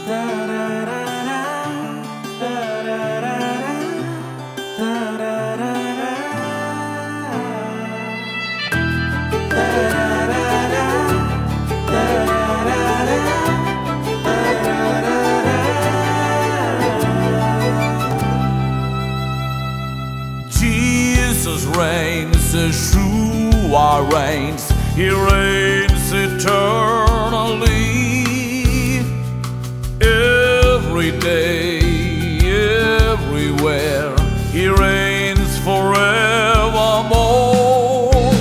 Jesus reigns, Yeshua reigns, He reigns eternally. Every day, everywhere, He reigns forevermore.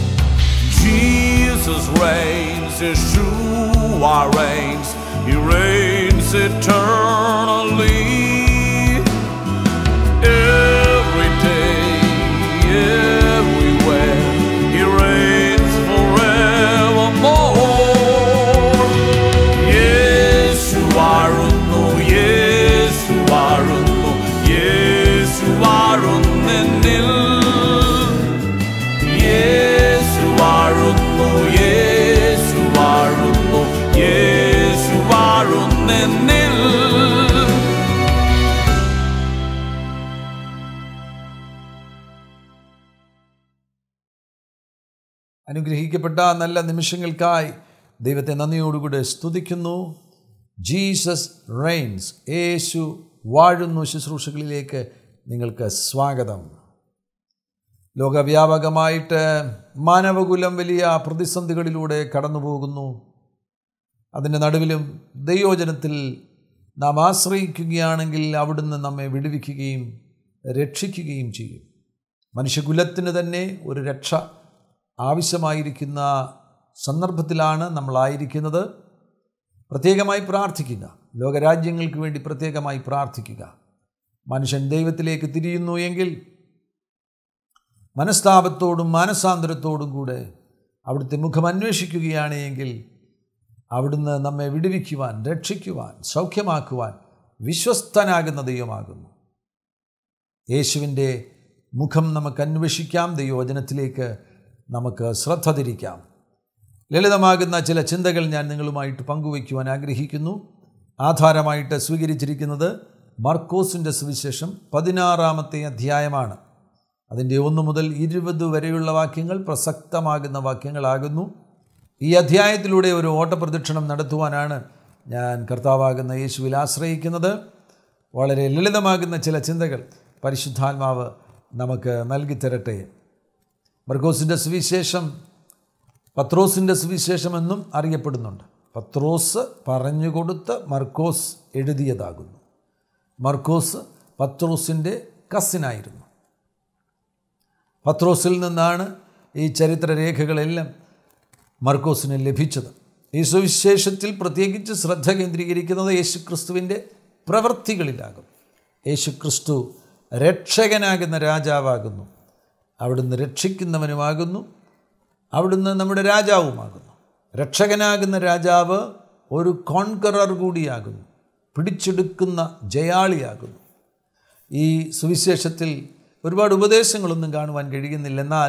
Jesus reigns, Yeshua reigns, He reigns eternally. Every day, everywhere, He reigns forevermore. യേശുവാഴുന്നു, യേശുവാഴുന്നു, യേശുവാഴുന്നെന്നിൽ. യേശുവാഴുന്നു, യേശുവാഴുന്നു, യേശുവാഴുന്നെന്നിൽ. അനുഗ്രഹിക്കപ്പെട്ട നല്ല നിമിഷങ്ങൾക്കായി ദൈവത്തെ നന്ദിയോടുകൂടെ സ്തുതിക്കുന്നു Jesus Reigns യേശു വാഴുന്നു ശുശ്രൂഷകളിലേക്ക് നിങ്ങൾക്ക് സ്വാഗതം ലോകവ്യാപകമായിട്ട് മാനവകുലം വലിയ പ്രതിസന്ധികളിലൂടെ കടന്നു പോകുന്നു അതിൻ്റെ നടുവിലും ദൈവോചനത്തിൽ നാം ആശ്രയിക്കുകയാണെങ്കിൽ അവിടുന്ന് നമ്മെ വിടുവിക്കുകയും രക്ഷിക്കുകയും ചെയ്യും മനുഷ്യകുലത്തിന് തന്നെ ഒരു രക്ഷ ആവശ്യമായിരിക്കുന്ന സന്ദർഭത്തിലാണ് നമ്മളായിരിക്കുന്നത് പ്രത്യേകമായി പ്രാർത്ഥിക്കുക ലോകരാജ്യങ്ങൾക്ക് വേണ്ടി പ്രത്യേകമായി പ്രാർത്ഥിക്കുക മനുഷ്യൻ ദൈവത്തിലേക്ക് തിരിയുന്നു എങ്കിൽ മനസ്താപത്തോടും മാനസാന്തരത്തോടും കൂടെ അവിടുത്തെ മുഖം അന്വേഷിക്കുകയാണ് എങ്കിൽ അവിടുന്ന് നമ്മെ വിടുവിക്കുവാൻ രക്ഷിക്കുവാൻ സൗഖ്യമാക്കുവാൻ വിശ്വസ്തനാകുന്ന ദൈവമാകുന്നു യേശുവിൻ്റെ മുഖം നമുക്ക് അന്വേഷിക്കാം ദൈവവചനത്തിലേക്ക് നമുക്ക് ശ്രദ്ധ തിരിക്കാം ലളിതമാകുന്ന ചില ചിന്തകൾ ഞാൻ നിങ്ങളുമായിട്ട് പങ്കുവയ്ക്കുവാൻ ആഗ്രഹിക്കുന്നു ആധാരമായിട്ട് സ്വീകരിച്ചിരിക്കുന്നത് മർക്കോസിൻ്റെ സുവിശേഷം പതിനാറാമത്തെ അധ്യായമാണ് അതിൻ്റെ ഒന്ന് മുതൽ ഇരുപത് വരെയുള്ള വാക്യങ്ങൾ പ്രസക്തമാകുന്ന വാക്യങ്ങളാകുന്നു ഈ അധ്യായത്തിലൂടെ ഒരു ഓട്ടപ്രദക്ഷിണം നടത്തുവാനാണ് ഞാൻ കർത്താവാകുന്ന യേശുവിൽ ആശ്രയിക്കുന്നത് വളരെ ലളിതമാകുന്ന ചില ചിന്തകൾ പരിശുദ്ധാത്മാവ് നമുക്ക് നൽകിത്തരട്ടെ മർക്കോസിൻ്റെ സുവിശേഷം പത്രോസിൻ്റെ സുവിശേഷം എന്നും അറിയപ്പെടുന്നുണ്ട് പത്രോസ് പറഞ്ഞുകൊടുത്ത് മർക്കോസ് എഴുതിയതാകുന്നു മർക്കോസ് പത്രോസിൻ്റെ കസിനായിരുന്നു പത്രോസിൽ നിന്നാണ് ഈ ചരിത്രരേഖകളെല്ലാം മർക്കോസിന് ലഭിച്ചത് ഈ സുവിശേഷത്തിൽ പ്രത്യേകിച്ച് ശ്രദ്ധ കേന്ദ്രീകരിക്കുന്നത് യേശുക്രിസ്തുവിൻ്റെ പ്രവൃത്തികളിലാകും യേശുക്രിസ്തു രക്ഷകനാകുന്ന രാജാവാകുന്നു അവിടുന്ന് രക്ഷിക്കുന്നവനുമാകുന്നു അവിടുന്ന് നമ്മുടെ രാജാവുമാകുന്നു രക്ഷകനാകുന്ന രാജാവ് ഒരു കോൺകറർ കൂടിയാകുന്നു പിടിച്ചെടുക്കുന്ന ജയാളിയാകുന്നു ഈ സുവിശേഷത്തിൽ ഒരുപാട് ഉപദേശങ്ങളൊന്നും കാണുവാൻ കഴിയുന്നില്ല എന്നാൽ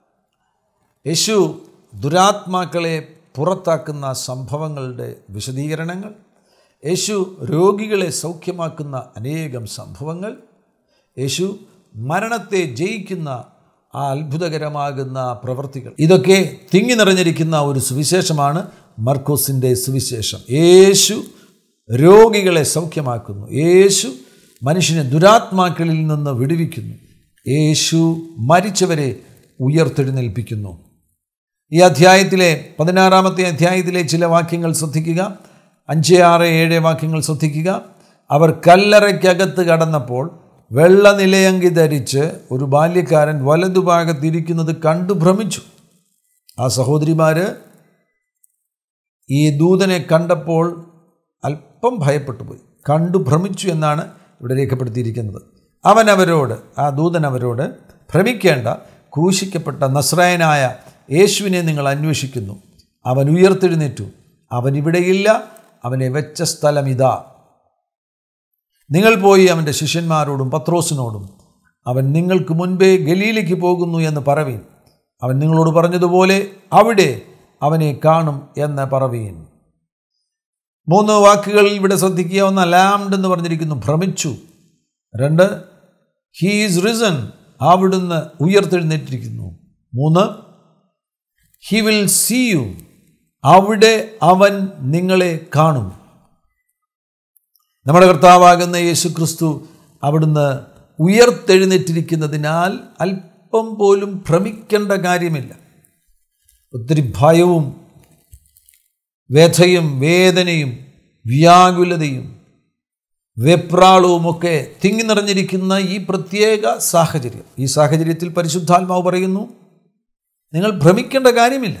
യേശു ദുരാത്മാക്കളെ പുറത്താക്കുന്ന സംഭവങ്ങളുടെ വിശദീകരണങ്ങൾ യേശു രോഗികളെ സൗഖ്യമാക്കുന്ന അനേകം സംഭവങ്ങൾ യേശു മരണത്തെ ജയിക്കുന്ന ആ അത്ഭുതകരമാകുന്ന പ്രവൃത്തികൾ ഇതൊക്കെ തിങ്ങി നിറഞ്ഞിരിക്കുന്ന ഒരു സുവിശേഷമാണ് മർക്കോസിൻ്റെ സുവിശേഷം യേശു രോഗികളെ സൗഖ്യമാക്കുന്നു യേശു മനുഷ്യനെ ദുരാത്മാക്കളിൽ നിന്ന് വിടുവിക്കുന്നു യേശു മരിച്ചവരെ ഉയർത്തെഴുന്നേൽപ്പിക്കുന്നു ഈ അധ്യായത്തിലെ പതിനാറാമത്തെ അധ്യായത്തിലെ ചില വാക്യങ്ങൾ ശ്രദ്ധിക്കുക അഞ്ച് ആറ് ഏഴ് വാക്യങ്ങൾ ശ്രദ്ധിക്കുക അവർ കല്ലറയ്ക്കകത്ത് കടന്നപ്പോൾ വെള്ള നിലയങ്കി ധരിച്ച് ഒരു ബാല്യക്കാരൻ വലതുഭാഗത്തിരിക്കുന്നത് കണ്ടു ഭ്രമിച്ചു ആ സഹോദരിമാർ ഈ ദൂതനെ കണ്ടപ്പോൾ അല്പം ഭയപ്പെട്ടു പോയി കണ്ടു ഭ്രമിച്ചു എന്നാണ് ഇവിടെ രേഖപ്പെടുത്തിയിരിക്കുന്നത് അവൻ അവരോട് ആ ദൂതൻ അവരോട് ഭ്രമിക്കേണ്ട ക്രൂശിക്കപ്പെട്ട നസ്രായനായ യേശുവിനെ നിങ്ങൾ അന്വേഷിക്കുന്നു അവൻ ഉയർത്തെഴുന്നേറ്റു അവൻ ഇവിടെയില്ല അവനെ വെച്ച സ്ഥലം ഇതാ നിങ്ങൾ പോയി അവൻ്റെ ശിഷ്യന്മാരോടും പത്രോസിനോടും അവൻ നിങ്ങൾക്ക് മുൻപേ ഗലീലയ്ക്ക് പോകുന്നു എന്ന് പറവീൻ അവൻ നിങ്ങളോട് പറഞ്ഞതുപോലെ അവിടെ അവനെ കാണും എന്ന് പറവീൻ മൂന്ന് വാക്കുകൾ ഇവിടെ ശ്രദ്ധിക്കുക ഒന്ന് അലാംഡ് എന്ന് പറഞ്ഞിരിക്കുന്നു ഭ്രമിച്ചു രണ്ട് ഹീസ് റിസൺ അവിടുന്ന് ഉയർത്തെഴുന്നേറ്റിരിക്കുന്നു മൂന്ന് ഹി വിൽ സീ യു അവിടെ അവൻ നിങ്ങളെ കാണും നമ്മുടെ കർത്താവാകുന്ന യേശു ക്രിസ്തു അവിടുന്ന് ഉയർത്തെഴുന്നേറ്റിരിക്കുന്നതിനാൽ അല്പം പോലും ഭ്രമിക്കേണ്ട കാര്യമില്ല ഒത്തിരി ഭയവും വ്യഥയും വേദനയും വ്യാകുലതയും വെപ്രാളവുമൊക്കെ തിങ്ങി നിറഞ്ഞിരിക്കുന്ന ഈ പ്രത്യേക സാഹചര്യം ഈ സാഹചര്യത്തിൽ പരിശുദ്ധാത്മാവ് പറയുന്നു നിങ്ങൾ ഭ്രമിക്കേണ്ട കാര്യമില്ല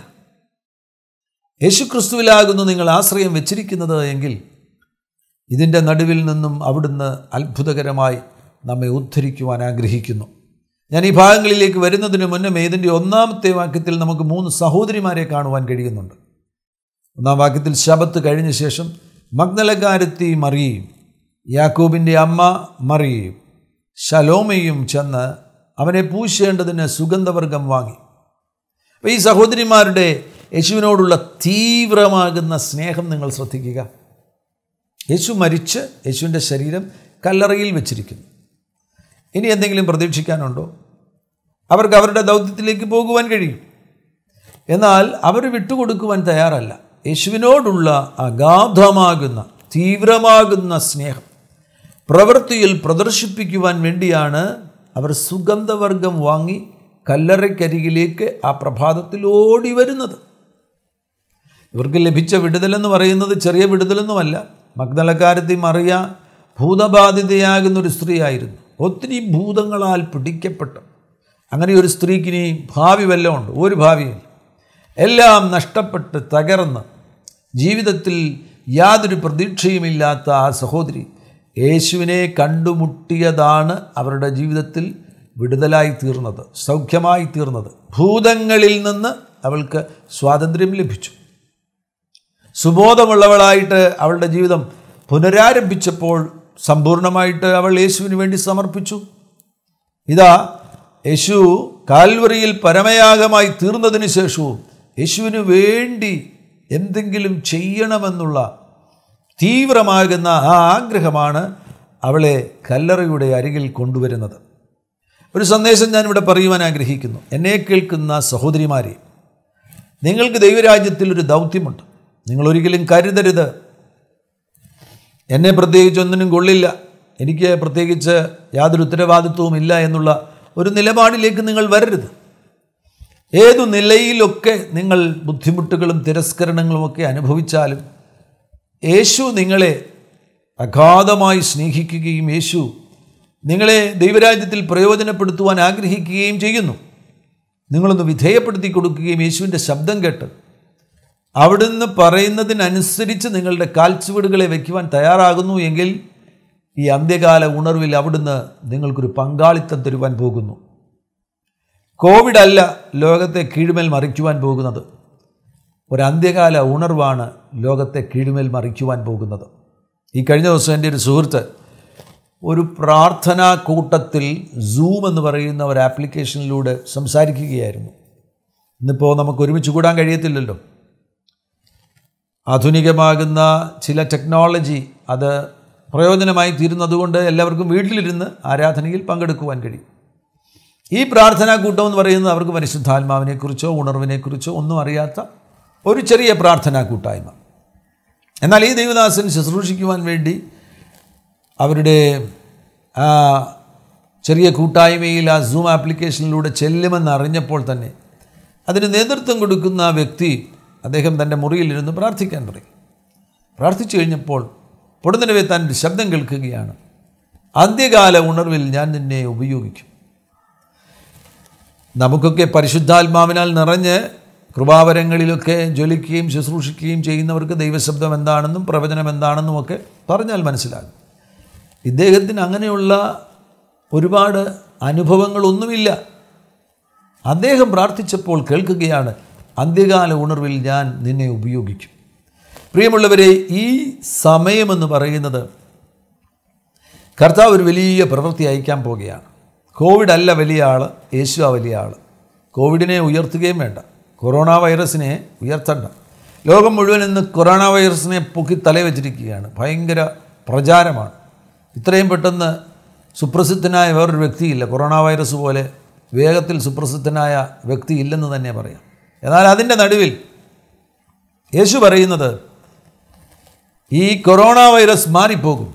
യേശുക്രിസ്തുവിലാകുന്നു നിങ്ങൾ ആശ്രയം വെച്ചിരിക്കുന്നത് എങ്കിൽ ഇതിൻ്റെ നടുവിൽ നിന്നും അവിടുന്ന് അത്ഭുതകരമായി നമ്മെ ഉദ്ധരിക്കുവാൻ ആഗ്രഹിക്കുന്നു ഞാൻ ഈ ഭാഗങ്ങളിലേക്ക് വരുന്നതിന് മുന്നേ ഇതിൻ്റെ ഒന്നാമത്തെ വാക്യത്തിൽ നമുക്ക് മൂന്ന് സഹോദരിമാരെ കാണുവാൻ കഴിയുന്നുണ്ട് ഒന്നാം വാക്യത്തിൽ ശബത്ത് കഴിഞ്ഞ ശേഷം മഗ്നലക്കാരത്തി മറിയയും യാക്കോബിൻ്റെ അമ്മ മറിയയും ശലോമയും ചെന്ന് അവനെ പൂശേണ്ടതിന് സുഗന്ധവർഗം വാങ്ങി അപ്പോൾ ഈ സഹോദരിമാരുടെ യേശുവിനോടുള്ള തീവ്രമാകുന്ന സ്നേഹം നിങ്ങൾ ശ്രദ്ധിക്കുക യേശു മരിച്ച് യേശുവിൻ്റെ ശരീരം കല്ലറയിൽ വെച്ചിരിക്കുന്നു ഇനി എന്തെങ്കിലും പ്രതീക്ഷിക്കാനുണ്ടോ അവർക്ക് അവരുടെ ദൗത്യത്തിലേക്ക് പോകുവാൻ കഴിയും എന്നാൽ അവർ വിട്ടുകൊടുക്കുവാൻ തയ്യാറല്ല യേശുവിനോടുള്ള അഗാധമാകുന്ന തീവ്രമാകുന്ന സ്നേഹം പ്രവൃത്തിയിൽ പ്രദർശിപ്പിക്കുവാൻ വേണ്ടിയാണ് അവർ സുഗന്ധവർഗം വാങ്ങി കല്ലറയ്ക്കരികിലേക്ക് ആ പ്രഭാതത്തിൽ ഓടി വരുന്നത് ഇവർക്ക് ലഭിച്ച വിടുതലെന്ന് പറയുന്നത് ചെറിയ വിടുതലൊന്നുമല്ല മഗ്ദലക്കാരത്തി മറിയ ഭൂതബാധിതയാകുന്ന ഒരു സ്ത്രീയായിരുന്നു ഒത്തിരി ഭൂതങ്ങളാൽ പിടിക്കപ്പെട്ടു അങ്ങനെ ഒരു സ്ത്രീക്ക് ഇനി ഭാവി വല്ലതും ഉണ്ട് ഒരു ഭാവിയില്ല എല്ലാം നഷ്ടപ്പെട്ട് തകർന്ന് ജീവിതത്തിൽ യാതൊരു പ്രതീക്ഷയുമില്ലാത്ത ആ സഹോദരി യേശുവിനെ കണ്ടുമുട്ടിയതാണ് അവരുടെ ജീവിതത്തിൽ വിടുതലായി തീർന്നത് സൗഖ്യമായി തീർന്നത് ഭൂതങ്ങളിൽ നിന്ന് അവൾക്ക് സ്വാതന്ത്ര്യം ലഭിച്ചു സുബോധമുള്ളവളായിട്ട് അവളുടെ ജീവിതം പുനരാരംഭിച്ചപ്പോൾ സമ്പൂർണ്ണമായിട്ട് അവൾ യേശുവിന് വേണ്ടി സമർപ്പിച്ചു ഇതാ യേശു കാൽവറിയിൽ പരമയാഗമായി തീർന്നതിന് ശേഷവും യേശുവിന് വേണ്ടി എന്തെങ്കിലും ചെയ്യണമെന്നുള്ള തീവ്രമാകുന്ന ആ ആഗ്രഹമാണ് അവളെ കല്ലറയുടെ അരികിൽ കൊണ്ടുവരുന്നത് ഒരു സന്ദേശം ഞാനിവിടെ പറയുവാൻ ആഗ്രഹിക്കുന്നു എന്നെ കേൾക്കുന്ന സഹോദരിമാരെ നിങ്ങൾക്ക് ദൈവരാജ്യത്തിൽ ഒരു ദൗത്യമുണ്ട് നിങ്ങൾ ഒരിക്കലും കരുതരുത് എന്നെ പ്രത്യേകിച്ച് ഒന്നിനും കൊള്ളില്ല എനിക്ക് പ്രത്യേകിച്ച് യാതൊരു ഉത്തരവാദിത്വവും ഇല്ല എന്നുള്ള ഒരു നിലപാടിലേക്ക് നിങ്ങൾ വരരുത് ഏതു നിലയിലൊക്കെ നിങ്ങൾ ബുദ്ധിമുട്ടുകളും തിരസ്കരണങ്ങളുമൊക്കെ അനുഭവിച്ചാലും യേശു നിങ്ങളെ അഗാധമായി സ്നേഹിക്കുകയും യേശു നിങ്ങളെ ദൈവരാജ്യത്തിൽ പ്രയോജനപ്പെടുത്തുവാൻ ആഗ്രഹിക്കുകയും ചെയ്യുന്നു നിങ്ങളൊന്ന് വിധേയപ്പെടുത്തി കൊടുക്കുകയും യേശുവിൻ്റെ ശബ്ദം കേട്ട് അവിടുന്ന് പറയുന്നതിനനുസരിച്ച് നിങ്ങളുടെ കാൽച്ചുവടുകളെ വയ്ക്കുവാൻ തയ്യാറാകുന്നു എങ്കിൽ ഈ അന്ത്യകാല ഉണർവിൽ അവിടുന്ന് നിങ്ങൾക്കൊരു പങ്കാളിത്തം തരുവാൻ പോകുന്നു കോവിഡ് അല്ല ലോകത്തെ കീഴ്മേൽ മറിക്കുവാൻ പോകുന്നത് ഒരു അന്ത്യകാല ഉണർവാണ് ലോകത്തെ കീഴ്മേൽ മറിക്കുവാൻ പോകുന്നത് ഈ കഴിഞ്ഞ ദിവസം എൻ്റെ ഒരു സുഹൃത്ത് ഒരു പ്രാർത്ഥനാ കൂട്ടത്തിൽ സൂം എന്ന് പറയുന്ന ഒരു ആപ്ലിക്കേഷനിലൂടെ സംസാരിക്കുകയായിരുന്നു ഇന്നിപ്പോൾ നമുക്ക് ഒരുമിച്ച് കൂടാൻ കഴിയത്തില്ലല്ലോ ആധുനികമാകുന്ന ചില ടെക്നോളജി അത് പ്രയോജനമായി തീരുന്നതുകൊണ്ട് എല്ലാവർക്കും വീട്ടിലിരുന്ന് ആരാധനയിൽ പങ്കെടുക്കുവാൻ കഴിയും ഈ പ്രാർത്ഥനാ കൂട്ടം എന്ന് പറയുന്നത് അവർക്ക് പരിശുദ്ധാത്മാവിനെക്കുറിച്ചോ ഉണർവിനെക്കുറിച്ചോ ഒന്നും അറിയാത്ത ഒരു ചെറിയ പ്രാർത്ഥനാ കൂട്ടായ്മ എന്നാൽ ഈ ദൈവദാസൻ ശുശ്രൂഷിക്കുവാൻ വേണ്ടി അവരുടെ ആ ചെറിയ കൂട്ടായ്മയിൽ ആ സൂം ആപ്ലിക്കേഷനിലൂടെ ചെല്ലുമെന്ന് അറിഞ്ഞപ്പോൾ തന്നെ അതിന് നേതൃത്വം കൊടുക്കുന്ന ആ വ്യക്തി അദ്ദേഹം തൻ്റെ മുറിയിലിരുന്ന് പ്രാർത്ഥിക്കാൻ തുടങ്ങി പ്രാർത്ഥിച്ചു കഴിഞ്ഞപ്പോൾ പൊടുന്നനവെ താൻ ഒരു ശബ്ദം കേൾക്കുകയാണ് അന്ത്യകാല ഉണർവിൽ ഞാൻ നിന്നെ ഉപയോഗിക്കും നമുക്കൊക്കെ പരിശുദ്ധാത്മാവിനാൽ നിറഞ്ഞ് കൃപാവരങ്ങളിലൊക്കെ ജ്വലിക്കുകയും ശുശ്രൂഷിക്കുകയും ചെയ്യുന്നവർക്ക് ദൈവശബ്ദം എന്താണെന്നും പ്രവചനം എന്താണെന്നും ഒക്കെ പറഞ്ഞാൽ മനസ്സിലാകും ഇദ്ദേഹത്തിന് അങ്ങനെയുള്ള ഒരുപാട് അനുഭവങ്ങളൊന്നുമില്ല അദ്ദേഹം പ്രാർത്ഥിച്ചപ്പോൾ കേൾക്കുകയാണ് അന്ത്യകാല ഉണർവിൽ ഞാൻ നിന്നെ ഉപയോഗിക്കും പ്രിയമുള്ളവരെ ഈ സമയമെന്ന് പറയുന്നത് കർത്താവ് ഒരു വലിയ പ്രവൃത്തി അയക്കാൻ പോവുകയാണ് കോവിഡ് അല്ല വലിയ ആൾ യേശു ആ വലിയ ആൾ കോവിഡിനെ ഉയർത്തുകയും വേണ്ട കൊറോണ വൈറസിനെ ഉയർത്തണ്ട ലോകം മുഴുവൻ ഇന്ന് കൊറോണ വൈറസിനെ പൊക്കി തലേ വെച്ചിരിക്കുകയാണ് ഭയങ്കര പ്രചാരമാണ് ഇത്രയും പെട്ടെന്ന് സുപ്രസിദ്ധനായ വേറൊരു വ്യക്തിയില്ല കൊറോണ വൈറസ് പോലെ വേഗത്തിൽ സുപ്രസിദ്ധനായ വ്യക്തി ഇല്ലെന്ന് തന്നെ പറയാം എന്നാൽ അതിൻ്റെ നടുവിൽ യേശു പറയുന്നത് ഈ കൊറോണ വൈറസ് മാറിപ്പോകും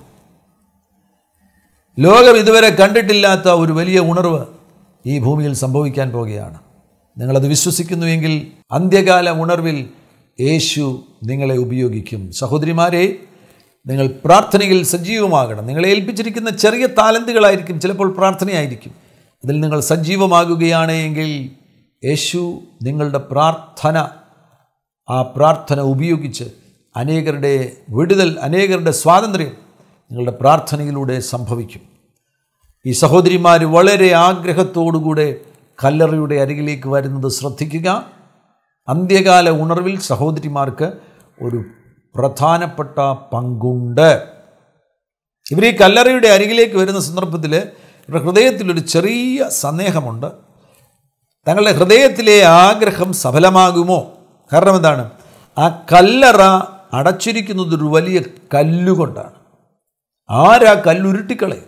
ലോകം ഇതുവരെ കണ്ടിട്ടില്ലാത്ത ഒരു വലിയ ഉണർവ് ഈ ഭൂമിയിൽ സംഭവിക്കാൻ പോകുകയാണ് നിങ്ങളത് വിശ്വസിക്കുന്നുവെങ്കിൽ അന്ത്യകാല ഉണർവിൽ യേശു നിങ്ങളെ ഉപയോഗിക്കും സഹോദരിമാരെ നിങ്ങൾ പ്രാർത്ഥനയിൽ സജീവമാകണം നിങ്ങളെ ഏൽപ്പിച്ചിരിക്കുന്ന ചെറിയ താലന്തുകളായിരിക്കും ചിലപ്പോൾ പ്രാർത്ഥനയായിരിക്കും അതിൽ നിങ്ങൾ സജീവമാകുകയാണ് എങ്കിൽ യേശു നിങ്ങളുടെ പ്രാർത്ഥന ആ പ്രാർത്ഥന ഉപയോഗിച്ച് അനേകരുടെ വിടുതൽ അനേകരുടെ സ്വാതന്ത്ര്യം നിങ്ങളുടെ പ്രാർത്ഥനയിലൂടെ സംഭവിക്കും ഈ സഹോദരിമാർ വളരെ ആഗ്രഹത്തോടുകൂടെ കല്ലറയുടെ അരികിലേക്ക് വരുന്നത് ശ്രദ്ധിക്കുക അന്ത്യകാല ഉണർവിൽ സഹോദരിമാർക്ക് ഒരു പ്രധാനപ്പെട്ട പങ്കുണ്ട് ഇവർ ഈ കല്ലറയുടെ അരികിലേക്ക് വരുന്ന സന്ദർഭത്തിൽ ഇവരുടെ ഹൃദയത്തിലൊരു ചെറിയ സന്ദേഹമുണ്ട് തങ്ങളുടെ ഹൃദയത്തിലെ ആഗ്രഹം സഫലമാകുമോ കാരണം എന്താണ് ആ കല്ലറ അടച്ചിരിക്കുന്നത് ഒരു വലിയ കല്ലുകൊണ്ടാണ് ആരാ കല്ലുരുട്ടിക്കളയും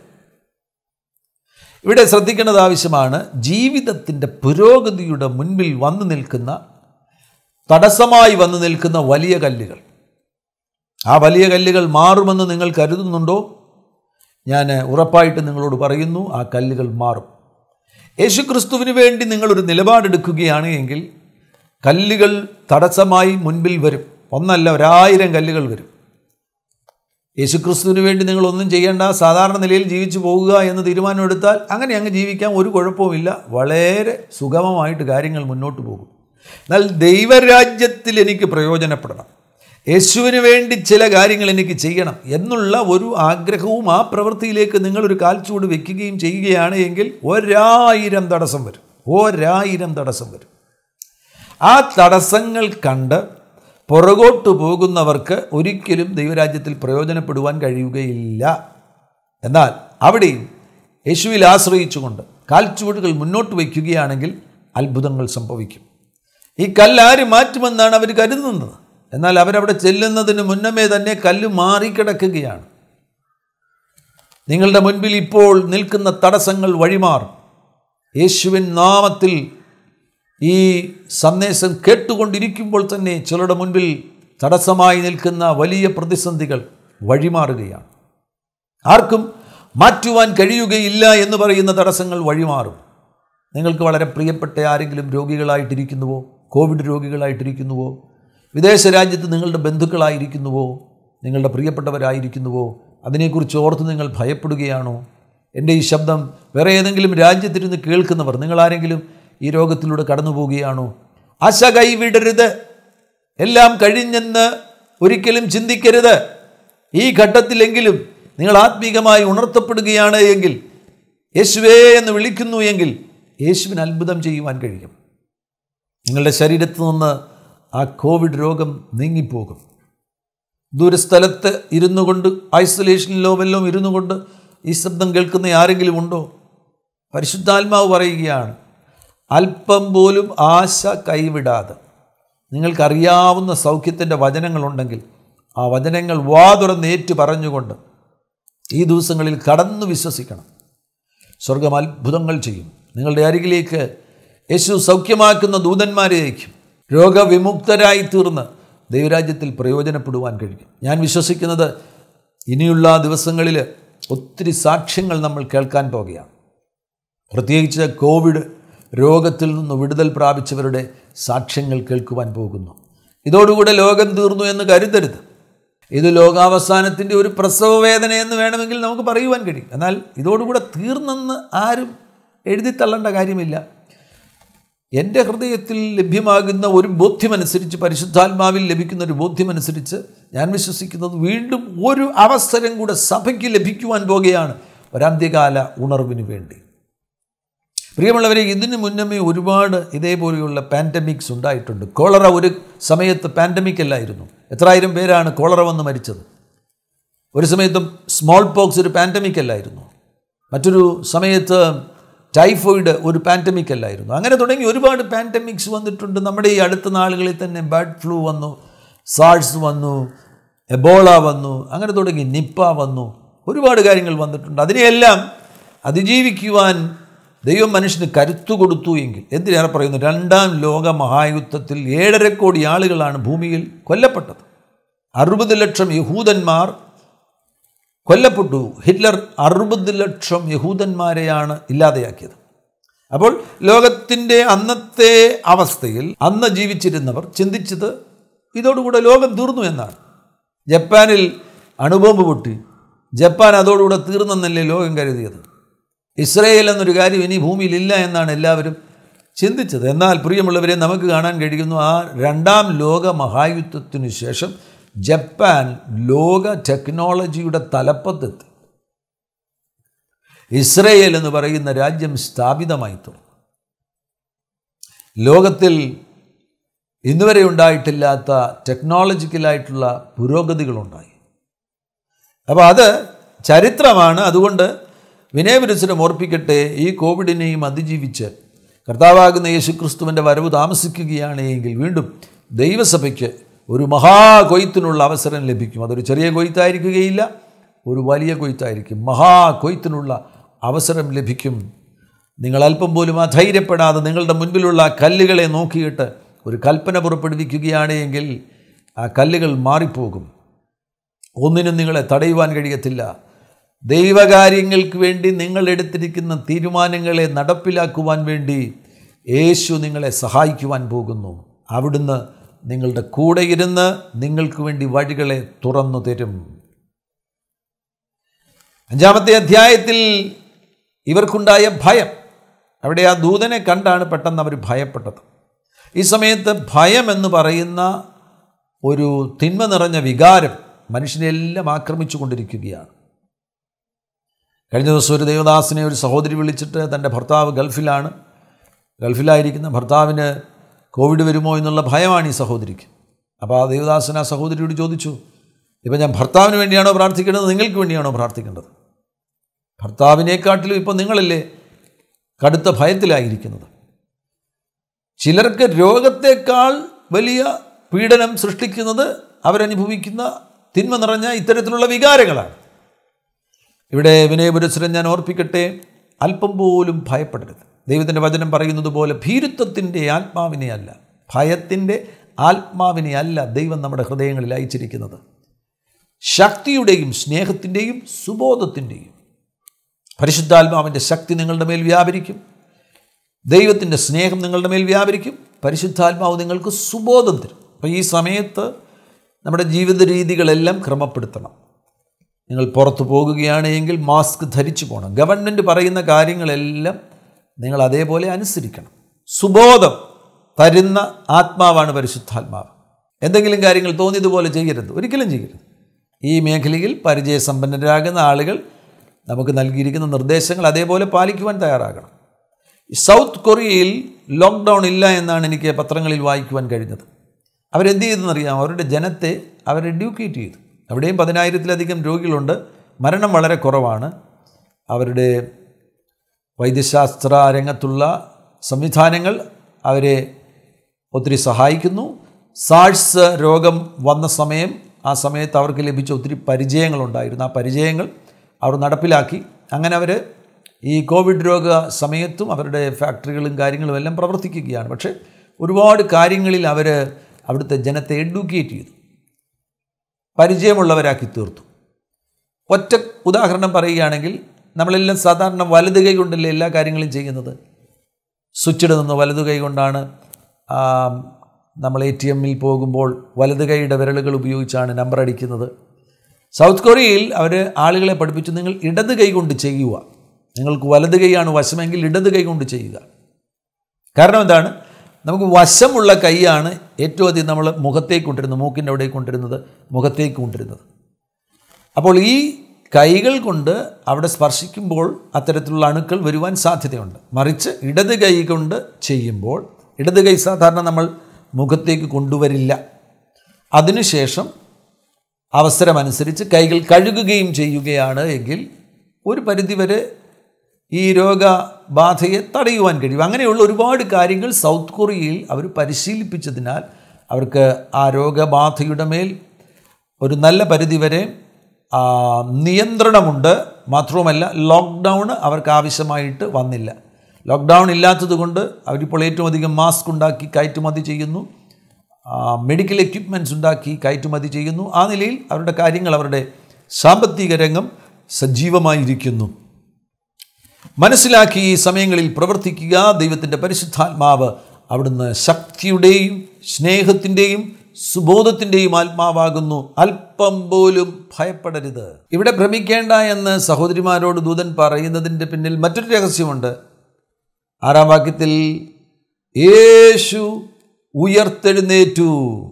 ഇവിടെ ശ്രദ്ധിക്കേണ്ടത് ആവശ്യമാണ് ജീവിതത്തിൻ്റെ പുരോഗതിയുടെ മുൻപിൽ വന്നു നിൽക്കുന്ന തടസ്സമായി വന്നു നിൽക്കുന്ന വലിയ കല്ലുകൾ ആ വലിയ കല്ലുകൾ മാറുമെന്ന് നിങ്ങൾ കരുതുന്നുണ്ടോ ഞാൻ ഉറപ്പായിട്ട് നിങ്ങളോട് പറയുന്നു ആ കല്ലുകൾ മാറും യേശുക്രിസ്തുവിന് വേണ്ടി നിങ്ങളൊരു നിലപാടെടുക്കുകയാണ് എങ്കിൽ കല്ലുകൾ തടസ്സമായി മുൻപിൽ വരും ഒന്നല്ല ഒരായിരം കല്ലുകൾ വരും യേശുക്രിസ്തുവിന് വേണ്ടി നിങ്ങൾ ഒന്നും ചെയ്യേണ്ട സാധാരണ നിലയിൽ ജീവിച്ചു പോകുക എന്ന് തീരുമാനമെടുത്താൽ അങ്ങനെ അങ്ങ് ജീവിക്കാൻ ഒരു കുഴപ്പവുമില്ല വളരെ സുഗമമായിട്ട് കാര്യങ്ങൾ മുന്നോട്ട് പോകും എന്നാൽ ദൈവരാജ്യത്തിൽ എനിക്ക് പ്രയോജനപ്പെടണം യേശുവിന് വേണ്ടി ചില കാര്യങ്ങൾ എനിക്ക് ചെയ്യണം എന്നുള്ള ഒരു ആഗ്രഹവും ആ പ്രവൃത്തിയിലേക്ക് നിങ്ങളൊരു കാൽച്ചൂട് വെക്കുകയും ചെയ്യുകയാണ് എങ്കിൽ ഒരായിരം തടസ്സം വരും ഒരായിരം തടസ്സം വരും ആ തടസ്സങ്ങൾ കണ്ട് പുറകോട്ട് പോകുന്നവർക്ക് ഒരിക്കലും ദൈവരാജ്യത്തിൽ പ്രയോജനപ്പെടുവാൻ കഴിയുകയില്ല എന്നാൽ അവിടെയും യേശുവിൽ ആശ്രയിച്ചുകൊണ്ട് കാൽച്ചുവടുകൾ മുന്നോട്ട് വയ്ക്കുകയാണെങ്കിൽ അത്ഭുതങ്ങൾ സംഭവിക്കും ഈ കല്ലാര് മാറ്റുമെന്നാണ് അവർ കരുതുന്നത് എന്നാൽ അവരവിടെ ചെല്ലുന്നതിന് മുന്നമേ തന്നെ കല്ല് മാറിക്കിടക്കുകയാണ് നിങ്ങളുടെ മുൻപിൽ ഇപ്പോൾ നിൽക്കുന്ന തടസ്സങ്ങൾ വഴിമാറും യേശുവിൻ നാമത്തിൽ ഈ സന്ദേശം കേട്ടുകൊണ്ടിരിക്കുമ്പോൾ തന്നെ ചിലരുടെ മുൻപിൽ തടസ്സമായി നിൽക്കുന്ന വലിയ പ്രതിസന്ധികൾ വഴിമാറുകയാണ് ആർക്കും മാറ്റുവാൻ കഴിയുകയില്ല എന്ന് പറയുന്ന തടസ്സങ്ങൾ വഴിമാറും നിങ്ങൾക്ക് വളരെ പ്രിയപ്പെട്ട ആരെങ്കിലും രോഗികളായിട്ടിരിക്കുന്നുവോ കോവിഡ് രോഗികളായിട്ടിരിക്കുന്നുവോ വിദേശ രാജ്യത്ത് നിങ്ങളുടെ ബന്ധുക്കളായിരിക്കുന്നുവോ നിങ്ങളുടെ പ്രിയപ്പെട്ടവരായിരിക്കുന്നുവോ അതിനെക്കുറിച്ച് ഓർത്ത് നിങ്ങൾ ഭയപ്പെടുകയാണോ എൻ്റെ ഈ ശബ്ദം വേറെ ഏതെങ്കിലും രാജ്യത്തിരുന്ന് കേൾക്കുന്നവർ നിങ്ങളാരെങ്കിലും ഈ രോഗത്തിലൂടെ കടന്നു പോവുകയാണോ ആശ കൈവിടരുത് എല്ലാം കഴിഞ്ഞെന്ന് ഒരിക്കലും ചിന്തിക്കരുത് ഈ ഘട്ടത്തിലെങ്കിലും നിങ്ങൾ ആത്മീകമായി ഉണർത്തപ്പെടുകയാണ് എങ്കിൽ യേശുവേ എന്ന് വിളിക്കുന്നു എങ്കിൽ യേശുവിന് അത്ഭുതം ചെയ്യുവാൻ കഴിയും നിങ്ങളുടെ ശരീരത്തിൽ നിന്ന് ആ കോവിഡ് രോഗം നീങ്ങിപ്പോകും ദൂരസ്ഥലത്ത് ഇരുന്നു കൊണ്ട് ഐസൊലേഷനിലോ വല്ലതും ഇരുന്നു കൊണ്ട് ഈ ശബ്ദം കേൾക്കുന്ന ആരെങ്കിലും ഉണ്ടോ പരിശുദ്ധാത്മാവ് പറയുകയാണ് അല്പം പോലും ആശ കൈവിടാതെ നിങ്ങൾക്കറിയാവുന്ന സൗഖ്യത്തിൻ്റെ വചനങ്ങളുണ്ടെങ്കിൽ ആ വചനങ്ങൾ വാതുറന്നേറ്റ് പറഞ്ഞുകൊണ്ട് ഈ ദിവസങ്ങളിൽ കടന്നു വിശ്വസിക്കണം സ്വർഗം അത്ഭുതങ്ങൾ ചെയ്യും നിങ്ങളുടെ അരികിലേക്ക് യേശു സൗഖ്യമാക്കുന്ന ദൂതന്മാരെ അയക്കും രോഗവിമുക്തരായി തീർന്ന് ദൈവരാജ്യത്തിൽ പ്രയോജനപ്പെടുവാൻ കഴിയും ഞാൻ വിശ്വസിക്കുന്നത് ഇനിയുള്ള ദിവസങ്ങളിൽ ഒത്തിരി സാക്ഷ്യങ്ങൾ നമ്മൾ കേൾക്കാൻ പോകുകയാണ് പ്രത്യേകിച്ച് കോവിഡ് രോഗത്തിൽ നിന്ന് വിടുതൽ പ്രാപിച്ചവരുടെ സാക്ഷ്യങ്ങൾ കേൾക്കുവാൻ പോകുന്നു ഇതോടുകൂടെ ലോകം തീർന്നു എന്ന് കരുതരുത് ഇത് ലോകാവസാനത്തിൻ്റെ ഒരു പ്രസവ വേദന എന്ന് വേണമെങ്കിൽ നമുക്ക് പറയുവാൻ കഴിയും എന്നാൽ ഇതോടുകൂടെ തീർന്നെന്ന് ആരും എഴുതിത്തള്ളേണ്ട കാര്യമില്ല എൻ്റെ ഹൃദയത്തിൽ ലഭ്യമാകുന്ന ഒരു ബോധ്യമനുസരിച്ച് പരിശുദ്ധാത്മാവിൽ ലഭിക്കുന്ന ഒരു ബോധ്യമനുസരിച്ച് ഞാൻ വിശ്വസിക്കുന്നത് വീണ്ടും ഒരു അവസരം കൂടെ സഭയ്ക്ക് ലഭിക്കുവാൻ പോകുകയാണ് ഒരന്ത്യകാല ഉണർവിന് വേണ്ടി പ്രിയമുള്ളവരെ ഇതിനു മുന്നമേ ഒരുപാട് ഇതേപോലെയുള്ള പാൻഡമിക്സ് ഉണ്ടായിട്ടുണ്ട് കോളറ ഒരു സമയത്ത് പാൻഡമിക് അല്ലായിരുന്നു എത്രായിരം പേരാണ് കോളറ വന്ന് മരിച്ചത് ഒരു സമയത്തും സ്മോൾ പോക്സ് ഒരു പാൻഡമിക് അല്ലായിരുന്നു മറ്റൊരു സമയത്ത് ടൈഫോയിഡ് ഒരു പാൻഡമിക് അല്ലായിരുന്നു അങ്ങനെ തുടങ്ങി ഒരുപാട് പാൻഡമിക്സ് വന്നിട്ടുണ്ട് നമ്മുടെ ഈ അടുത്ത നാളുകളിൽ തന്നെ ബേർഡ് ഫ്ലൂ വന്നു സാഴ്സ് വന്നു എബോള വന്നു അങ്ങനെ തുടങ്ങി നിപ്പ വന്നു ഒരുപാട് കാര്യങ്ങൾ വന്നിട്ടുണ്ട് അതിനെയെല്ലാം അതിജീവിക്കുവാൻ ദൈവം മനുഷ്യന് കരുത്തു കൊടുത്തു എങ്കിൽ എന്തിനേറെ പറയുന്നു രണ്ടാം ലോക മഹായുദ്ധത്തിൽ ഏഴര കോടി ആളുകളാണ് ഭൂമിയിൽ കൊല്ലപ്പെട്ടത് അറുപത് ലക്ഷം യഹൂദന്മാർ കൊല്ലപ്പെട്ടു ഹിറ്റ്ലർ അറുപത് ലക്ഷം യഹൂദന്മാരെയാണ് ഇല്ലാതെയാക്കിയത് അപ്പോൾ ലോകത്തിൻ്റെ അന്നത്തെ അവസ്ഥയിൽ അന്ന് ജീവിച്ചിരുന്നവർ ചിന്തിച്ചത് ഇതോടുകൂടെ ലോകം തീർന്നു എന്നാണ് ജപ്പാനിൽ അണുബോംബ് പൊട്ടി ജപ്പാൻ അതോടുകൂടെ തീർന്നെന്നല്ലേ ലോകം കരുതിയത് ഇസ്രയേൽ എന്നൊരു കാര്യം ഇനി ഭൂമിയിലില്ല എന്നാണ് എല്ലാവരും ചിന്തിച്ചത് എന്നാൽ പ്രിയമുള്ളവരെ നമുക്ക് കാണാൻ കഴിയുന്നു ആ രണ്ടാം ലോക മഹായുദ്ധത്തിനു ശേഷം ജപ്പാൻ ലോക ടെക്നോളജിയുടെ തലപ്പത്തെത്തി ഇസ്രയേൽ എന്ന് പറയുന്ന രാജ്യം സ്ഥാപിതമായി തീർന്നു ലോകത്തിൽ ഇന്നുവരെ ഉണ്ടായിട്ടില്ലാത്ത ടെക്നോളജിക്കലായിട്ടുള്ള പുരോഗതികളുണ്ടായി അപ്പോൾ അത് ചരിത്രമാണ് അതുകൊണ്ട് വിനയപുരസരം ഓർപ്പിക്കട്ടെ ഈ കോവിഡിനെയും അതിജീവിച്ച് കർത്താവാകുന്ന യേശുക്രിസ്തുവിൻ്റെ വരവ് താമസിക്കുകയാണ് എങ്കിൽ വീണ്ടും ദൈവസഭയ്ക്ക് ഒരു മഹാകൊയ്ത്തിനുള്ള അവസരം ലഭിക്കും അതൊരു ചെറിയ കൊയ്ത്തായിരിക്കുകയില്ല ഒരു വലിയ കൊയ്ത്തായിരിക്കും മഹാകൊയ്ത്തിനുള്ള അവസരം ലഭിക്കും നിങ്ങൾ അല്പം പോലും അധൈര്യപ്പെടാതെ നിങ്ങളുടെ മുൻപിലുള്ള കല്ലുകളെ നോക്കിയിട്ട് ഒരു കൽപ്പന പുറപ്പെടുവിക്കുകയാണ് എങ്കിൽ ആ കല്ലുകൾ മാറിപ്പോകും ഒന്നിനും നിങ്ങളെ തടയുവാൻ കഴിയത്തില്ല ദൈവകാര്യങ്ങൾക്ക് വേണ്ടി നിങ്ങൾ എടുത്തിരിക്കുന്ന തീരുമാനങ്ങളെ നടപ്പിലാക്കുവാൻ വേണ്ടി യേശു നിങ്ങളെ സഹായിക്കുവാൻ പോകുന്നു അവിടുന്ന് നിങ്ങളുടെ കൂടെ ഇരുന്ന് നിങ്ങൾക്ക് വേണ്ടി വഴികളെ തുറന്നു തരും അഞ്ചാമത്തെ അധ്യായത്തിൽ ഇവർക്കുണ്ടായ ഭയം അവിടെ ആ ദൂതനെ കണ്ടാണ് പെട്ടെന്ന് അവർ ഭയപ്പെട്ടത് ഈ സമയത്ത് ഭയം എന്ന് പറയുന്ന ഒരു തിന്മ നിറഞ്ഞ വികാരം മനുഷ്യനെല്ലാം ആക്രമിച്ചു കൊണ്ടിരിക്കുകയാണ് കഴിഞ്ഞ ദിവസം ഒരു ദേവദാസിനെ ഒരു സഹോദരി വിളിച്ചിട്ട് തൻ്റെ ഭർത്താവ് ഗൾഫിലാണ് ഗൾഫിലായിരിക്കുന്ന ഭർത്താവിന് കോവിഡ് വരുമോ എന്നുള്ള ഭയമാണ് ഈ സഹോദരിക്ക് അപ്പോൾ ആ ദേവദാസൻ ആ സഹോദരിയോട് ചോദിച്ചു ഇപ്പം ഞാൻ ഭർത്താവിന് വേണ്ടിയാണോ പ്രാർത്ഥിക്കേണ്ടത് നിങ്ങൾക്ക് വേണ്ടിയാണോ പ്രാർത്ഥിക്കേണ്ടത് ഭർത്താവിനെക്കാട്ടിലും ഇപ്പം നിങ്ങളല്ലേ കടുത്ത ഭയത്തിലായിരിക്കുന്നത് ചിലർക്ക് രോഗത്തെക്കാൾ വലിയ പീഡനം സൃഷ്ടിക്കുന്നത് അവരനുഭവിക്കുന്ന തിന്മ നിറഞ്ഞ ഇത്തരത്തിലുള്ള വികാരങ്ങളാണ് ഇവിടെ വിനയപുരസ്വരൻ ഞാൻ ഓർപ്പിക്കട്ടെ അല്പം പോലും ഭയപ്പെടരുത് ദൈവത്തിൻ്റെ വചനം പറയുന്നത് പോലെ ഭീരുത്വത്തിൻ്റെ ആത്മാവിനെ അല്ല ഭയത്തിൻ്റെ ആത്മാവിനെ അല്ല ദൈവം നമ്മുടെ ഹൃദയങ്ങളിൽ അയച്ചിരിക്കുന്നത് ശക്തിയുടെയും സ്നേഹത്തിൻ്റെയും സുബോധത്തിൻ്റെയും പരിശുദ്ധാത്മാവിൻ്റെ ശക്തി നിങ്ങളുടെ മേൽ വ്യാപരിക്കും ദൈവത്തിൻ്റെ സ്നേഹം നിങ്ങളുടെ മേൽ വ്യാപരിക്കും പരിശുദ്ധാത്മാവ് നിങ്ങൾക്ക് സുബോധം തരും അപ്പോൾ ഈ സമയത്ത് നമ്മുടെ ജീവിത രീതികളെല്ലാം ക്രമപ്പെടുത്തണം നിങ്ങൾ പുറത്തു പോകുകയാണ് എങ്കിൽ മാസ്ക് ധരിച്ചു പോകണം ഗവൺമെൻറ് പറയുന്ന കാര്യങ്ങളെല്ലാം നിങ്ങൾ അതേപോലെ അനുസരിക്കണം സുബോധം തരുന്ന ആത്മാവാണ് പരിശുദ്ധാത്മാവ് എന്തെങ്കിലും കാര്യങ്ങൾ തോന്നിയതുപോലെ ചെയ്യരുത് ഒരിക്കലും ചെയ്യരുത് ഈ മേഖലയിൽ പരിചയസമ്പന്നരാകുന്ന ആളുകൾ നമുക്ക് നൽകിയിരിക്കുന്ന നിർദ്ദേശങ്ങൾ അതേപോലെ പാലിക്കുവാൻ തയ്യാറാകണം സൗത്ത് കൊറിയയിൽ ലോക്ക്ഡൗൺ ഇല്ല എന്നാണ് എനിക്ക് പത്രങ്ങളിൽ വായിക്കുവാൻ കഴിഞ്ഞത് അവരെന്ത് ചെയ്തെന്നറിയാം അവരുടെ ജനത്തെ അവർ എഡ്യൂക്കേറ്റ് ചെയ്തു അവിടെയും പതിനായിരത്തിലധികം രോഗികളുണ്ട് മരണം വളരെ കുറവാണ് അവരുടെ വൈദ്യശാസ്ത്ര രംഗത്തുള്ള സംവിധാനങ്ങൾ അവരെ ഒത്തിരി സഹായിക്കുന്നു സാഴ്സ് രോഗം വന്ന സമയം ആ സമയത്ത് അവർക്ക് ലഭിച്ച ഒത്തിരി പരിചയങ്ങളുണ്ടായിരുന്നു ആ പരിചയങ്ങൾ അവർ നടപ്പിലാക്കി അങ്ങനെ അവർ ഈ കോവിഡ് രോഗ സമയത്തും അവരുടെ ഫാക്ടറികളും കാര്യങ്ങളും എല്ലാം പ്രവർത്തിക്കുകയാണ് പക്ഷേ ഒരുപാട് കാര്യങ്ങളിൽ അവർ അവിടുത്തെ ജനത്തെ എഡ്യൂക്കേറ്റ് ചെയ്തു പരിചയമുള്ളവരാക്കി തീർത്തു ഒറ്റ ഉദാഹരണം പറയുകയാണെങ്കിൽ നമ്മളെല്ലാം സാധാരണ വലത് കൈ കൊണ്ടല്ലേ എല്ലാ കാര്യങ്ങളും ചെയ്യുന്നത് സ്വിച്ചിട് നിന്ന് വലത് കൈ കൊണ്ടാണ് ആ, നമ്മൾ എ ടി എമ്മിൽ പോകുമ്പോൾ വലത് കൈയുടെ വിരലുകൾ ഉപയോഗിച്ചാണ് നമ്പർ അടിക്കുന്നത് സൗത്ത് കൊറിയയിൽ അവർ ആളുകളെ പഠിപ്പിച്ചു നിങ്ങൾ ഇടത് കൈ കൊണ്ട് ചെയ്യുക നിങ്ങൾക്ക് വലത് കൈയാണ് വശമെങ്കിൽ ഇടത് കൈ കൊണ്ട് ചെയ്യുക കാരണം എന്താണ് നമുക്ക് വശമുള്ള കൈയാണ് ഏറ്റവും അധികം നമ്മൾ മുഖത്തേക്ക് കൊണ്ടിരുന്നത് മൂക്കിൻ്റെ അവിടെ കൊണ്ടിരുന്നത് മുഖത്തേക്ക് കൊണ്ടിരുന്നത് അപ്പോൾ ഈ കൈകൾ കൊണ്ട് അവിടെ സ്പർശിക്കുമ്പോൾ അത്തരത്തിലുള്ള അണുക്കൾ വരുവാൻ സാധ്യതയുണ്ട് മറിച്ച് ഇടത് കൈ കൊണ്ട് ചെയ്യുമ്പോൾ ഇടത് കൈ സാധാരണ നമ്മൾ മുഖത്തേക്ക് കൊണ്ടുവരില്ല അതിനുശേഷം അവസരമനുസരിച്ച് കൈകൾ കഴുകുകയും ചെയ്യുകയാണ് എങ്കിൽ ഒരു പരിധിവരെ ഈ രോഗബാധയെ തടയുവാൻ കഴിയും അങ്ങനെയുള്ള ഒരുപാട് കാര്യങ്ങൾ സൗത്ത് കൊറിയയിൽ അവർ പരിശീലിപ്പിച്ചതിനാൽ അവർക്ക് ആ രോഗബാധയുടെ മേൽ ഒരു നല്ല പരിധിവരെ ആ, നിയന്ത്രണമുണ്ട് മാത്രവുമല്ല ലോക്ക്ഡൗൺ അവർക്ക് ആവശ്യമായിട്ട് വന്നില്ല ലോക്ക്ഡൗൺ ഇല്ലാത്തതുകൊണ്ട് അവരിപ്പോൾ ഏറ്റവും അധികം മാസ്ക് ഉണ്ടാക്കി കയറ്റുമതി ചെയ്യുന്നു ആ, മെഡിക്കൽ എക്യുപ്മെൻറ്റ്സ് ഉണ്ടാക്കി കയറ്റുമതി ചെയ്യുന്നു ആ നിലയിൽ അവരുടെ കാര്യങ്ങൾ അവരുടെ സാമ്പത്തിക രംഗം സജീവമായിരിക്കുന്നു മനസ്സിലാക്കി ഈ സമയങ്ങളിൽ പ്രവർത്തിക്കുക ദൈവത്തിൻ്റെ പരിശുദ്ധാത്മാവ് അവിടുന്ന് ശക്തിയുടെയും സ്നേഹത്തിൻ്റെയും സുബോധത്തിൻ്റെയും ആത്മാവാകുന്നു അല്പം പോലും ഭയപ്പെടരുത് ഇവിടെ ഭ്രമിക്കേണ്ട എന്ന് സഹോദരിമാരോട് ദൂതൻ പറയുന്നതിൻ്റെ പിന്നിൽ മറ്റൊരു രഹസ്യമുണ്ട് ആറാം വാക്യത്തിൽ യേശു ഉയർത്തെഴുന്നേറ്റു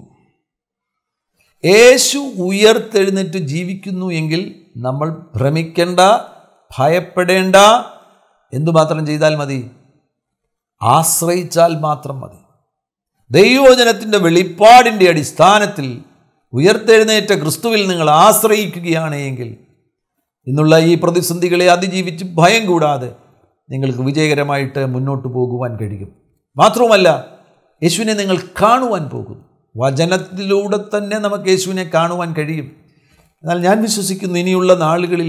യേശു ഉയർത്തെഴുന്നേറ്റ് ജീവിക്കുന്നു എങ്കിൽ നമ്മൾ ഭ്രമിക്കേണ്ട ഭയപ്പെടേണ്ട എന്തുമാത്രം ചെയ്താൽ മതി ആശ്രയിച്ചാൽ മാത്രം മതി ദൈവവചനത്തിൻ്റെ വെളിപ്പാടിൻ്റെ അടിസ്ഥാനത്തിൽ ഉയർത്തെഴുന്നേറ്റ ക്രിസ്തുവിൽ നിങ്ങൾ ആശ്രയിക്കുകയാണ് എങ്കിൽ ഇന്നുള്ള ഈ പ്രതിസന്ധികളെ അതിജീവിച്ച് ഭയം കൂടാതെ നിങ്ങൾക്ക് വിജയകരമായിട്ട് മുന്നോട്ട് പോകുവാൻ കഴിയും മാത്രവുമല്ല യേശുവിനെ നിങ്ങൾ കാണുവാൻ പോകും വചനത്തിലൂടെ തന്നെ നമുക്ക് യേശുവിനെ കാണുവാൻ കഴിയും എന്നാൽ ഞാൻ വിശ്വസിക്കുന്നു ഇനിയുള്ള നാളുകളിൽ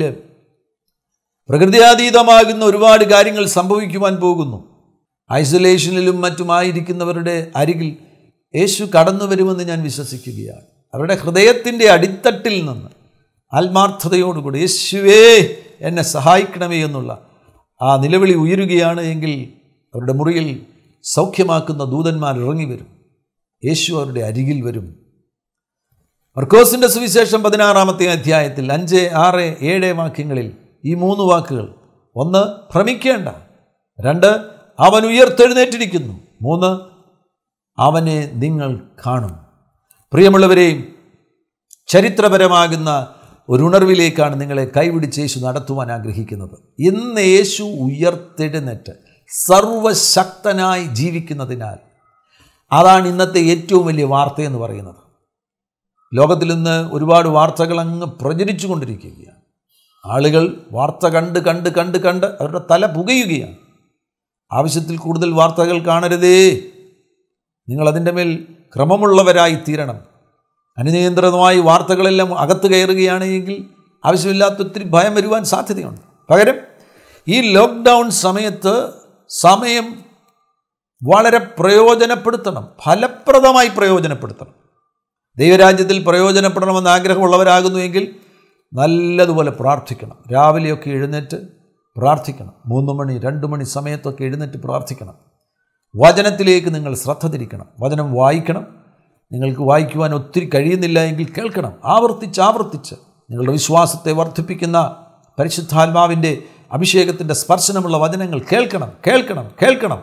പ്രകൃതിയാതീതമാകുന്ന ഒരുപാട് കാര്യങ്ങൾ സംഭവിക്കുവാൻ പോകുന്നു ഐസൊലേഷനിലും മറ്റുമായിരിക്കുന്നവരുടെ അരികിൽ യേശു കടന്നു വരുമെന്ന് ഞാൻ വിശ്വസിക്കുകയാണ് അവരുടെ ഹൃദയത്തിൻ്റെ അടിത്തട്ടിൽ നിന്ന് ആത്മാർത്ഥതയോടുകൂടി യേശുവേ എന്നെ സഹായിക്കണമേ എന്നുള്ള ആ നിലവിളി ഉയരുകയാണ് എങ്കിൽ അവരുടെ മുറിയിൽ സൗഖ്യമാക്കുന്ന ദൂതന്മാർ ഇറങ്ങി വരും യേശു അവരുടെ അരികിൽ വരും മർക്കോസിൻ്റെ സുവിശേഷം പതിനാറാമത്തെ അധ്യായത്തിൽ അഞ്ച് ആറ് ഏഴ് വാക്യങ്ങളിൽ ഈ മൂന്ന് വാക്കുകൾ ഒന്ന് ഭ്രമിക്കേണ്ട രണ്ട് അവൻ ഉയർത്തെഴുന്നേറ്റിരിക്കുന്നു മൂന്ന് അവനെ നിങ്ങൾ കാണും പ്രിയമുള്ളവരെയും ചരിത്രപരമാകുന്ന ഒരു ഉണർവിലേക്കാണ് നിങ്ങളെ കൈപിടിച്ച് യേശു നടത്തുവാൻ ആഗ്രഹിക്കുന്നത് ഇന്ന് യേശു ഉയർത്തെഴുന്നേറ്റ് സർവശക്തനായി ജീവിക്കുന്നതിനാൽ അതാണ് ഇന്നത്തെ ഏറ്റവും വലിയ വാർത്തയെന്ന് പറയുന്നത് ലോകത്തിൽ നിന്ന് ഒരുപാട് വാർത്തകൾ അങ്ങ് പ്രചരിച്ചു കൊണ്ടിരിക്കുകയാണ് ആളുകൾ വാർത്ത കണ്ട് കണ്ട് കണ്ട് കണ്ട് അവരുടെ തല പുകയുകയാണ് ആവശ്യത്തിൽ കൂടുതൽ വാർത്തകൾ കാണരുതേ നിങ്ങൾ അതിൻ്റെ മേൽ ക്രമമുള്ളവരായി തീരണം അനുനിയന്ത്രിതമായി വാർത്തകളെല്ലാം അകത്ത് കയറുകയാണ് എങ്കിൽ ആവശ്യമില്ലാത്ത ഒത്തിരി ഭയം വരുവാൻ സാധ്യതയുണ്ട് പകരം ഈ ലോക്ക്ഡൗൺ സമയത്ത് സമയം വളരെ പ്രയോജനപ്പെടുത്തണം ഫലപ്രദമായി പ്രയോജനപ്പെടുത്തണം ദൈവരാജ്യത്തിൽ പ്രയോജനപ്പെടണമെന്ന് ആഗ്രഹമുള്ളവരാകുന്നുവെങ്കിൽ നല്ലതുപോലെ പ്രാർത്ഥിക്കണം രാവിലെയൊക്കെ എഴുന്നേറ്റ് പ്രാർത്ഥിക്കണം മൂന്ന് മണി രണ്ട് മണി സമയത്തൊക്കെ എഴുന്നേറ്റ് പ്രാർത്ഥിക്കണം വചനത്തിലേക്ക് നിങ്ങൾ ശ്രദ്ധ തിരിക്കണം വചനം വായിക്കണം നിങ്ങൾക്ക് വായിക്കുവാൻ ഒത്തിരി കഴിയുന്നില്ല എങ്കിൽ കേൾക്കണം ആവർത്തിച്ച് ആവർത്തിച്ച് നിങ്ങളുടെ വിശ്വാസത്തെ വർദ്ധിപ്പിക്കുന്ന പരിശുദ്ധാത്മാവിൻ്റെ അഭിഷേകത്തിൻ്റെ സ്പർശനമുള്ള വചനങ്ങൾ കേൾക്കണം കേൾക്കണം കേൾക്കണം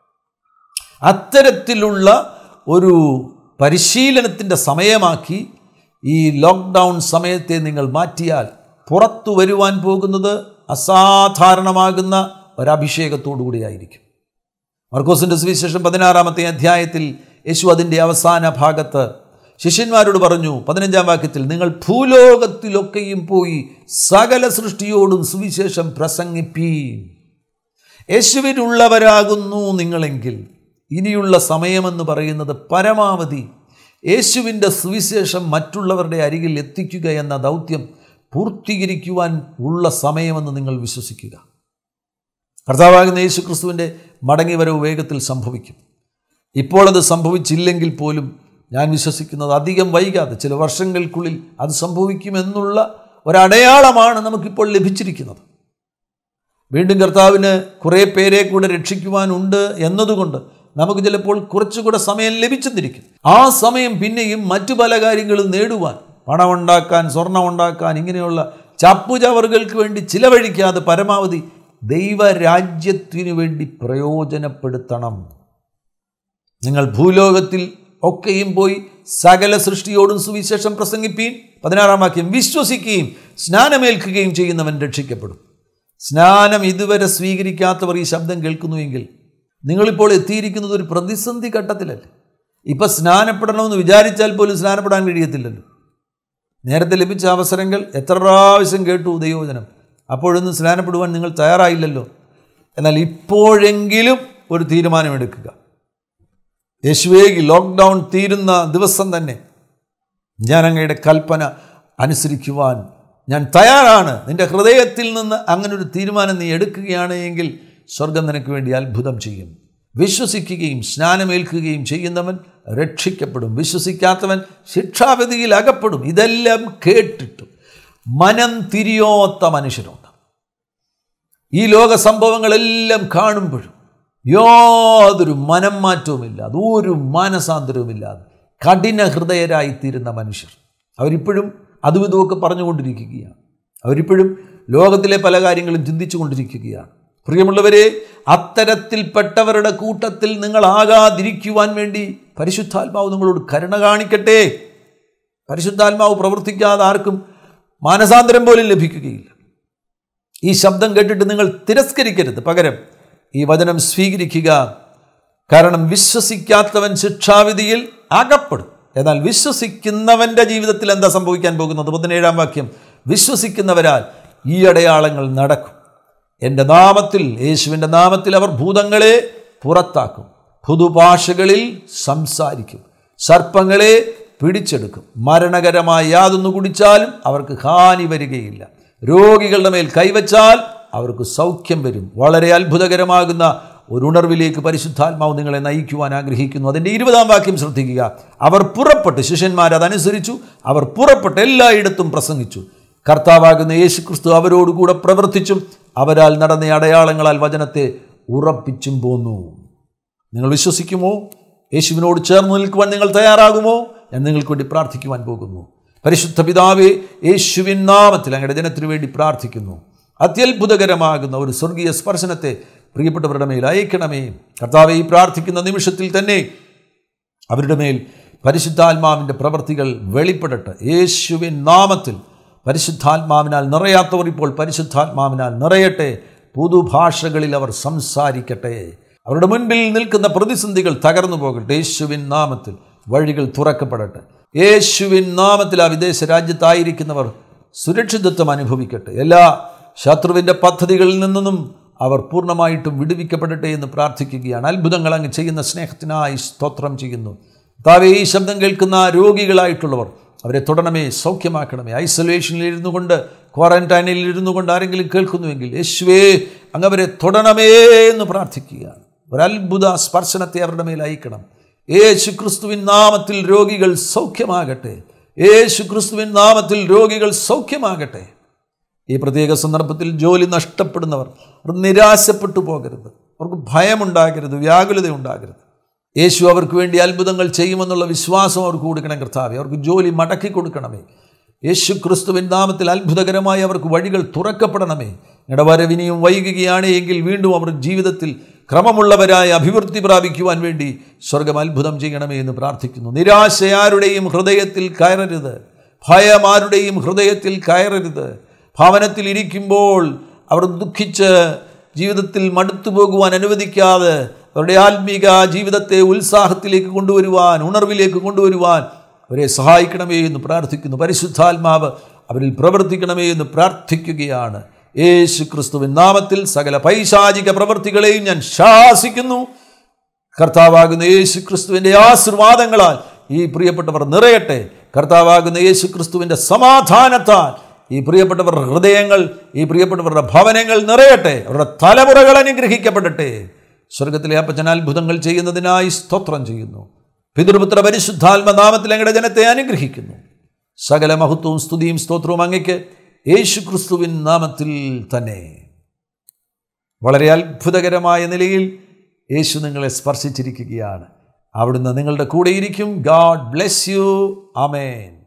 അത്തരത്തിലുള്ള ഒരു പരിശീലനത്തിൻ്റെ സമയമാക്കി ഈ ലോക്ക്ഡൗൺ സമയത്തെ നിങ്ങൾ മാറ്റിയാൽ പുറത്തു വരുവാൻ പോകുന്നത് അസാധാരണമാകുന്ന ഒരഭിഷേകത്തോടു കൂടിയായിരിക്കും മർക്കോസിൻ്റെ സുവിശേഷം പതിനാറാമത്തെ അധ്യായത്തിൽ യേശു അതിൻ്റെ അവസാന ഭാഗത്ത് ശിഷ്യന്മാരോട് പറഞ്ഞു പതിനഞ്ചാം വാക്യത്തിൽ നിങ്ങൾ ഭൂലോകത്തിലൊക്കെയും പോയി സകല സൃഷ്ടിയോടും സുവിശേഷം പ്രസംഗിപ്പീൻ യേശുവിനുള്ളവരാകുന്നു നിങ്ങളെങ്കിൽ ഇനിയുള്ള സമയമെന്ന് പറയുന്നത് പരമാവധി യേശുവിൻ്റെ സുവിശേഷം മറ്റുള്ളവരുടെ അരികിൽ എത്തിക്കുക എന്ന ദൗത്യം പൂർത്തീകരിക്കുവാൻ ഉള്ള സമയമെന്ന് നിങ്ങൾ വിശ്വസിക്കുക കർത്താവാകുന്ന യേശു ക്രിസ്തുവിൻ്റെ മടങ്ങിവരവ് വേഗത്തിൽ സംഭവിക്കും ഇപ്പോൾ അത് സംഭവിച്ചില്ലെങ്കിൽ പോലും ഞാൻ വിശ്വസിക്കുന്നത് അധികം വൈകാതെ ചില വർഷങ്ങൾക്കുള്ളിൽ അത് സംഭവിക്കുമെന്നുള്ള ഒരടയാളമാണ് നമുക്കിപ്പോൾ ലഭിച്ചിരിക്കുന്നത് വീണ്ടും കർത്താവിന് കുറേ പേരെ കൂടെ രക്ഷിക്കുവാനുണ്ട് എന്നതുകൊണ്ട് നമുക്ക് ചിലപ്പോൾ കുറച്ചുകൂടെ സമയം ലഭിച്ചെന്നിരിക്കും ആ സമയം പിന്നെയും മറ്റു പല കാര്യങ്ങളും നേടുവാൻ പണമുണ്ടാക്കാൻ സ്വർണം ഉണ്ടാക്കാൻ ഇങ്ങനെയുള്ള ചപ്പുചവറുകൾക്ക് വേണ്ടി ചിലവഴിക്കാതെ പരമാവധി ദൈവരാജ്യത്തിനു വേണ്ടി പ്രയോജനപ്പെടുത്തണം നിങ്ങൾ ഭൂലോകത്തിൽ ഒക്കെയും പോയി സകല സൃഷ്ടിയോടും സുവിശേഷം പ്രസംഗിപ്പീൻ പതിനാറാം വാക്യം വിശ്വസിക്കുകയും സ്നാനമേൽക്കുകയും ചെയ്യുന്നവൻ രക്ഷിക്കപ്പെടും സ്നാനം ഇതുവരെ സ്വീകരിക്കാത്തവർ ഈ ശബ്ദം കേൾക്കുന്നുവെങ്കിൽ നിങ്ങളിപ്പോൾ എത്തിയിരിക്കുന്നത് ഒരു പ്രതിസന്ധി ഘട്ടത്തിലല്ലേ ഇപ്പം സ്നാനപ്പെടണമെന്ന് വിചാരിച്ചാൽ പോലും സ്നാനപ്പെടാൻ കഴിയത്തില്ലല്ലോ നേരത്തെ ലഭിച്ച അവസരങ്ങൾ എത്ര പ്രാവശ്യം കേട്ടു ദൈവവചനം അപ്പോഴൊന്നും സ്നാനപ്പെടുവാൻ നിങ്ങൾ തയ്യാറായില്ലല്ലോ എന്നാൽ ഇപ്പോഴെങ്കിലും ഒരു തീരുമാനമെടുക്കുക യേശുവേ ഈ ലോക്ക്ഡൗൺ തീരുന്ന ദിവസം തന്നെ ഞാൻ അങ്ങയുടെ കൽപ്പന അനുസരിക്കുവാൻ ഞാൻ തയ്യാറാണ് നിൻ്റെ ഹൃദയത്തിൽ നിന്ന് അങ്ങനൊരു തീരുമാനം നീ എടുക്കുകയാണ് എങ്കിൽ സ്വർഗം നിനക്ക് വേണ്ടി അത്ഭുതം ചെയ്യും വിശ്വസിക്കുകയും സ്നാനമേൽക്കുകയും ചെയ്യുന്നവൻ രക്ഷിക്കപ്പെടും വിശ്വസിക്കാത്തവൻ ശിക്ഷാവിധിയിൽ അകപ്പെടും ഇതെല്ലാം കേട്ടിട്ടും മനം തിരിയോത്ത മനുഷ്യരുണ്ട് ഈ ലോക സംഭവങ്ങളെല്ലാം കാണുമ്പോഴും യാതൊരു മനം മാറ്റവുമില്ലാതെ ഒരു മാനസാന്തരവുമില്ലാതെ കഠിന ഹൃദയരായിത്തീരുന്ന മനുഷ്യർ അവരിപ്പോഴും അതും ഇതുമൊക്കെ പറഞ്ഞുകൊണ്ടിരിക്കുകയാണ് അവരിപ്പോഴും ലോകത്തിലെ പല കാര്യങ്ങളും ചിന്തിച്ചു കൊണ്ടിരിക്കുകയാണ് പ്രിയമുള്ളവരെ അത്തരത്തിൽപ്പെട്ടവരുടെ കൂട്ടത്തിൽ നിങ്ങളാകാതിരിക്കുവാൻ വേണ്ടി പരിശുദ്ധാത്മാവ് നിങ്ങളോട് കരുണ കാണിക്കട്ടെ പരിശുദ്ധാത്മാവ് പ്രവർത്തിക്കാതെ ആർക്കും മാനസാന്തരം പോലും ലഭിക്കുകയില്ല ഈ ശബ്ദം കേട്ടിട്ട് നിങ്ങൾ തിരസ്കരിക്കരുത് പകരം ഈ വചനം സ്വീകരിക്കുക കാരണം വിശ്വസിക്കാത്തവൻ ശിക്ഷാവിധിയിൽ അകപ്പെടും എന്നാൽ വിശ്വസിക്കുന്നവൻ്റെ ജീവിതത്തിൽ എന്താ സംഭവിക്കാൻ പോകുന്നത് പതിനേഴാം വാക്യം വിശ്വസിക്കുന്നവരാൽ ഈ അടയാളങ്ങൾ നടക്കും എൻ്റെ നാമത്തിൽ യേശുവിൻ്റെ നാമത്തിൽ അവർ ഭൂതങ്ങളെ പുറത്താക്കും പുതുഭാഷകളിൽ സംസാരിക്കും സർപ്പങ്ങളെ പിടിച്ചെടുക്കും മരണകരമായ യാതൊന്നു കുടിച്ചാലും അവർക്ക് ഹാനി വരികയില്ല രോഗികളുടെ മേൽ കൈവച്ചാൽ അവർക്ക് സൗഖ്യം വരും വളരെ അത്ഭുതകരമാകുന്ന ഒരു ഉണർവിലേക്ക് പരിശുദ്ധാത്മാവ് നിങ്ങളെ നയിക്കുവാൻ ആഗ്രഹിക്കുന്നു അതിൻ്റെ ഇരുപതാം വാക്യം ശ്രദ്ധിക്കുക അവർ പുറപ്പെട്ട് ശിഷ്യന്മാർ അതനുസരിച്ചു അവർ പുറപ്പെട്ട് എല്ലായിടത്തും പ്രസംഗിച്ചു കർത്താവാകുന്ന യേശുക്രിസ്തു അവരോടുകൂടെ പ്രവർത്തിച്ചും അവരാൽ നടന്ന അടയാളങ്ങളാൽ വചനത്തെ ഉറപ്പിച്ചും പോന്നു നിങ്ങൾ വിശ്വസിക്കുമോ യേശുവിനോട് ചേർന്ന് നിൽക്കുവാൻ നിങ്ങൾ തയ്യാറാകുമോ എന്ന് നിങ്ങൾക്ക് വേണ്ടി പ്രാർത്ഥിക്കുവാൻ പോകുന്നു പരിശുദ്ധ പിതാവേ യേശുവിൻ നാമത്തിൽ അങ്ങയുടെ ജനത്തിനു വേണ്ടി പ്രാർത്ഥിക്കുന്നു അത്യത്ഭുതകരമാകുന്ന ഒരു സ്വർഗീയ സ്പർശനത്തെ പ്രിയപ്പെട്ടവരുടെ മേൽ അയക്കണമേ കർത്താവെ ഈ പ്രാർത്ഥിക്കുന്ന നിമിഷത്തിൽ തന്നെ അവരുടെ മേൽ പരിശുദ്ധാത്മാവിൻ്റെ പ്രവർത്തികൾ വെളിപ്പെടട്ടെ യേശുവിൻ നാമത്തിൽ പരിശുദ്ധാത്മാവിനാൽ നിറയാത്തവർ ഇപ്പോൾ പരിശുദ്ധാത്മാവിനാൽ നിറയട്ടെ പുതുഭാഷകളിൽ അവർ സംസാരിക്കട്ടെ അവരുടെ മുൻപിൽ നിൽക്കുന്ന പ്രതിസന്ധികൾ തകർന്നു പോകട്ടെ യേശുവിൻ നാമത്തിൽ വഴികൾ തുറക്കപ്പെടട്ടെ യേശുവിൻ നാമത്തിൽ ആ വിദേശ രാജ്യത്തായിരിക്കുന്നവർ സുരക്ഷിതത്വം അനുഭവിക്കട്ടെ എല്ലാ ശത്രുവിൻ്റെ പദ്ധതികളിൽ നിന്നും അവർ പൂർണ്ണമായിട്ടും വിടുവിക്കപ്പെടട്ടെ എന്ന് പ്രാർത്ഥിക്കുകയാണ് അത്ഭുതങ്ങൾ അങ്ങ് ചെയ്യുന്ന സ്നേഹത്തിനായി സ്തോത്രം ചെയ്യുന്നു താവേ ഈ ശബ്ദം കേൾക്കുന്ന രോഗികളായിട്ടുള്ളവർ അവരെ തൊടണമേ സൗഖ്യമാക്കണമേ ഐസൊലേഷനിൽ ഇരുന്നു കൊണ്ട് ക്വാറന്റൈനിൽ ഇരുന്നു കൊണ്ട് ആരെങ്കിലും കേൾക്കുന്നുവെങ്കിൽ യേശുവേ അങ്ങ് അവരെ തൊടണമേ എന്ന് പ്രാർത്ഥിക്കുകയാണ് ഒരത്ഭുത സ്പർശനത്തെ അവരുടെ മേൽ അയക്കണം യേശു ക്രിസ്തുവിൻ നാമത്തിൽ രോഗികൾ സൗഖ്യമാകട്ടെ യേശു ക്രിസ്തുവിൻ നാമത്തിൽ രോഗികൾ സൗഖ്യമാകട്ടെ ഈ പ്രത്യേക സന്ദർഭത്തിൽ ജോലി നഷ്ടപ്പെടുന്നവർ അവർ നിരാശപ്പെട്ടു പോകരുത് അവർക്ക് ഭയമുണ്ടാകരുത് വ്യാകുലത ഉണ്ടാകരുത് യേശു അവർക്ക് വേണ്ടി അത്ഭുതങ്ങൾ ചെയ്യുമെന്നുള്ള വിശ്വാസം അവർക്ക് കൊടുക്കണം കർത്താവെ അവർക്ക് ജോലി മടക്കി കൊടുക്കണമേ യേശു ക്രിസ്തുവിൻ നാമത്തിൽ അത്ഭുതകരമായി അവർക്ക് വഴികൾ തുറക്കപ്പെടണമേ നിങ്ങളുടെ വരവിനിയും വൈകുകയാണ് എങ്കിൽ വീണ്ടും അവർ ജീവിതത്തിൽ ക്രമമുള്ളവരായ അഭിവൃദ്ധി പ്രാപിക്കുവാൻ വേണ്ടി സ്വർഗം അത്ഭുതം ചെയ്യണമേ എന്ന് പ്രാർത്ഥിക്കുന്നു നിരാശ ആരുടെയും ഹൃദയത്തിൽ കയറരുത് ഭയം ആരുടെയും ഹൃദയത്തിൽ കയറരുത് ഭവനത്തിൽ ഇരിക്കുമ്പോൾ അവർ ദുഃഖിച്ച് ജീവിതത്തിൽ മടുത്തു പോകുവാൻ അനുവദിക്കാതെ അവരുടെ ആത്മീക ജീവിതത്തെ ഉത്സാഹത്തിലേക്ക് കൊണ്ടുവരുവാൻ ഉണർവിലേക്ക് കൊണ്ടുവരുവാൻ അവരെ സഹായിക്കണമേ എന്ന് പ്രാർത്ഥിക്കുന്നു പരിശുദ്ധാത്മാവ് അവരിൽ പ്രവർത്തിക്കണമേ എന്ന് പ്രാർത്ഥിക്കുകയാണ് യേശു ക്രിസ്തുവിൻ നാമത്തിൽ സകല പൈശാചിക പ്രവൃത്തികളെയും ഞാൻ ശാസിക്കുന്നു കർത്താവാകുന്ന യേശു ക്രിസ്തുവിൻ്റെ ആശീർവാദങ്ങളാൽ ഈ പ്രിയപ്പെട്ടവർ നിറയട്ടെ കർത്താവാകുന്ന യേശു ക്രിസ്തുവിൻ്റെ സമാധാനത്താൽ ഈ പ്രിയപ്പെട്ടവരുടെ ഹൃദയങ്ങൾ ഈ പ്രിയപ്പെട്ടവരുടെ ഭവനങ്ങൾ നിറയട്ടെ അവരുടെ തലമുറകൾ അനുഗ്രഹിക്കപ്പെടട്ടെ സ്വർഗത്തിലെ അപ്പച്ചൻ അത്ഭുതങ്ങൾ ചെയ്യുന്നതിനായി സ്തോത്രം ചെയ്യുന്നു പിതൃപുത്ര പരിശുദ്ധാത്മ നാമത്തിൽ അങ്ങയുടെ ജനത്തെ അനുഗ്രഹിക്കുന്നു സകല മഹത്വവും സ്തുതിയും സ്തോത്രവും അങ്ങയ്ക്ക് യേശു ക്രിസ്തുവിൻ നാമത്തിൽ തന്നെ വളരെ അത്ഭുതകരമായ നിലയിൽ യേശു നിങ്ങളെ സ്പർശിച്ചിരിക്കുകയാണ് അവിടുന്ന് നിങ്ങളുടെ കൂടെയിരിക്കും ഗാഡ് ബ്ലെസ് യു അമേൻ